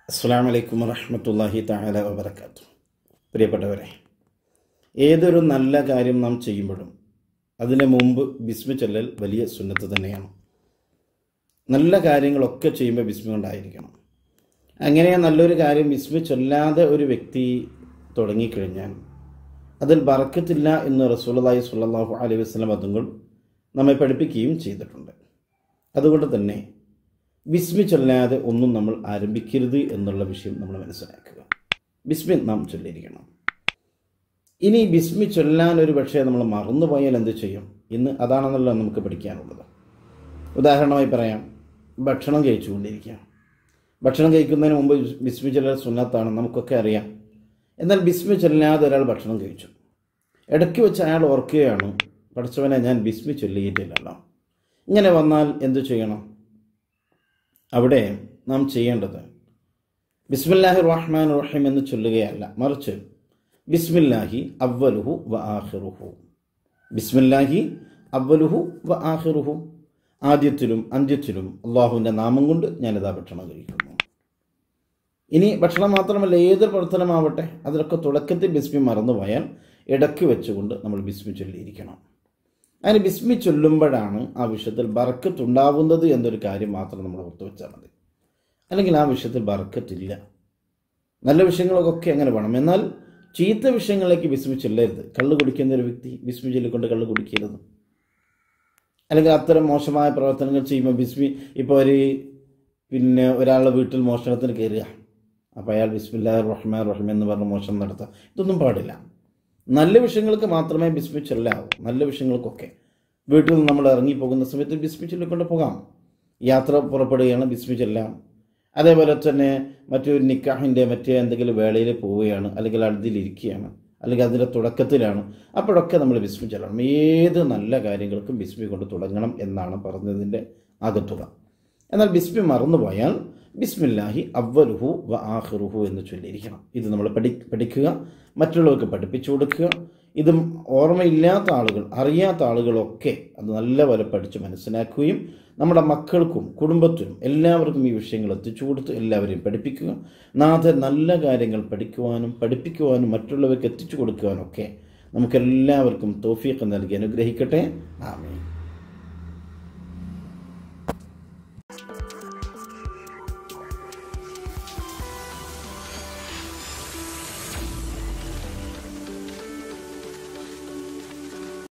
അസ്സാം വലൈക്കും വറഹമത്തല്ലാഹി താല വബർക്കാത്തു പ്രിയപ്പെട്ടവരെ ഏതൊരു നല്ല കാര്യം നാം ചെയ്യുമ്പോഴും അതിന് മുമ്പ് ബിസ്മി ചൊല്ലൽ വലിയ സുന്നത്ത് തന്നെയാണ് നല്ല കാര്യങ്ങളൊക്കെ ചെയ്യുമ്പോൾ ബിസ്മി കൊണ്ടായിരിക്കണം അങ്ങനെ നല്ലൊരു കാര്യം ബിസ്മി ചൊല്ലാതെ ഒരു വ്യക്തി തുടങ്ങിക്കഴിഞ്ഞാൽ അതിൽ ബറക്കത്തില്ല എന്ന് റസൂലി സുല്ലാഹു അലൈഹി വസ്ലം അതുങ്ങൾ നമ്മെ പഠിപ്പിക്കുകയും ചെയ്തിട്ടുണ്ട് അതുകൊണ്ട് തന്നെ ബിസ്മി ചൊല്ലാതെ ഒന്നും നമ്മൾ ആരംഭിക്കരുത് എന്നുള്ള വിഷയം നമ്മൾ മനസ്സിലാക്കുക ബിസ്മി നാം ചൊല്ലിയിരിക്കണം ഇനി ബിസ്മി ചൊല്ലാൻ ഒരു പക്ഷേ നമ്മൾ മറന്നുപോയാൽ എന്ത് ചെയ്യും ഇന്ന് അതാണെന്നല്ലോ നമുക്ക് പഠിക്കാനുള്ളത് ഉദാഹരണമായി പറയാം ഭക്ഷണം കഴിച്ചുകൊണ്ടിരിക്കുക ഭക്ഷണം കഴിക്കുന്നതിന് മുമ്പ് ബിസ്മി ചൊല്ലൽ സുന്നത്താണ് നമുക്കൊക്കെ അറിയാം എന്നാൽ ബിസ്മി ചൊല്ലാതെ ഒരാൾ ഭക്ഷണം കഴിച്ചു ഇടയ്ക്ക് വെച്ച് അയാൾ ഓർക്കുകയാണ് പഠിച്ചവനെ ഞാൻ ബിസ്മി ചൊല്ലിയിട്ടില്ലല്ലോ ഇങ്ങനെ വന്നാൽ എന്തു ചെയ്യണം അവിടെ നാം ചെയ്യേണ്ടത് ബിസ്മില്ലാഹി റഹ്മാൻ റഹീം എന്ന് ചൊല്ലുകയല്ല മറിച്ച് ബിസ്മില്ലാഹി അവലുഹു വ ആഹിറുഹു ബിസ്മില്ലാഹി അവലുഹു വ ആഹിറുഹു ആദ്യത്തിലും അന്ത്യത്തിലും അള്ളാഹുവിൻ്റെ നാമം കൊണ്ട് ഞാനിതാ ഭക്ഷണം കഴിക്കുന്നു ഇനി ഭക്ഷണം മാത്രമല്ല ഏതൊരു പ്രവർത്തനമാവട്ടെ അതിലൊക്കെ തുടക്കത്തിൽ ബിസ്മി മറന്നുപോയാൽ ഇടയ്ക്ക് വെച്ചുകൊണ്ട് നമ്മൾ ബിസ്മി ചൊല്ലിയിരിക്കണം അതിന് ബിസ്മി ചൊല്ലുമ്പോഴാണ് ആ വിഷയത്തിൽ ബർക്കത്തുണ്ടാവുന്നത് എന്നൊരു കാര്യം മാത്രം നമ്മൾ ഓർത്തു വെച്ചാൽ മതി അല്ലെങ്കിൽ ആ വിഷയത്തിൽ ബർക്കത്തില്ല നല്ല വിഷയങ്ങളൊക്കെ അങ്ങനെ വേണം എന്നാൽ ചീത്ത വിഷയങ്ങളിലേക്ക് ബിസ്മി ചൊല്ലരുത് കള്ള് കുടിക്കുന്ന ഒരു വ്യക്തി ബിസ്മി ചൊല്ലിക്കൊണ്ട് കള്ള് കുടിക്കരുത് അല്ലെങ്കിൽ അത്തരം മോശമായ പ്രവർത്തനങ്ങൾ ചെയ്യുമ്പോൾ ബിസ്മി ഇപ്പോൾ ഒരു പിന്നെ ഒരാളുടെ വീട്ടിൽ മോഷണത്തിന് കയറുക അപ്പോൾ അയാൾ ബിസ്മില്ലാ റഹ്മാൻ റഹ്മാൻ എന്ന് പറഞ്ഞ് മോഷണം നടത്തുക ഇതൊന്നും പാടില്ല നല്ല വിഷയങ്ങൾക്ക് മാത്രമേ ബിസ്മി ചൊല്ലാവൂ നല്ല വിഷയങ്ങൾക്കൊക്കെ വീട്ടിൽ നിന്ന് നമ്മൾ ഇറങ്ങിപ്പോകുന്ന സമയത്ത് ബിസ്മി ചൊല്ലിക്കൊണ്ട് പോകാം യാത്ര പുറപ്പെടുകയാണ് ബിസ്മി ചൊല്ലാം അതേപോലെ തന്നെ മറ്റൊരു നിക്കാഹിൻ്റെ മറ്റേ എന്തെങ്കിലും വേളയിൽ പോവുകയാണ് അല്ലെങ്കിൽ അതിലിരിക്കുകയാണ് അല്ലെങ്കിൽ അതിൻ്റെ തുടക്കത്തിലാണ് അപ്പോഴൊക്കെ നമ്മൾ ബിസ്മി ചൊല്ലണം ഏത് നല്ല കാര്യങ്ങൾക്കും ബിസ്മി കൊണ്ട് തുടങ്ങണം എന്നാണ് പറഞ്ഞതിൻ്റെ ആകത്തുക എന്നാൽ ബിസ്മി മറന്നുപോയാൽ ബിസ്മില്ലാഹി അവലുഹു വ ആഹിറുഹു എന്ന് ചൊല്ലിയിരിക്കണം ഇത് നമ്മൾ പഠി പഠിക്കുക മറ്റുള്ളവർക്ക് പഠിപ്പിച്ചു കൊടുക്കുക ഇതും ഓർമ്മയില്ലാത്ത ആളുകൾ അറിയാത്ത ആളുകളൊക്കെ അത് നല്ലപോലെ പഠിച്ച് മനസ്സിലാക്കുകയും നമ്മുടെ മക്കൾക്കും കുടുംബത്തിനും എല്ലാവർക്കും ഈ വിഷയങ്ങൾ എത്തിച്ചു കൊടുത്ത് എല്ലാവരെയും പഠിപ്പിക്കുക നാഥൻ നല്ല കാര്യങ്ങൾ പഠിക്കുവാനും പഠിപ്പിക്കുവാനും മറ്റുള്ളവർക്ക് എത്തിച്ചു കൊടുക്കുവാനും ഒക്കെ നമുക്കെല്ലാവർക്കും തോഫീക്ക് നൽകി അനുഗ്രഹിക്കട്ടെ ആമേ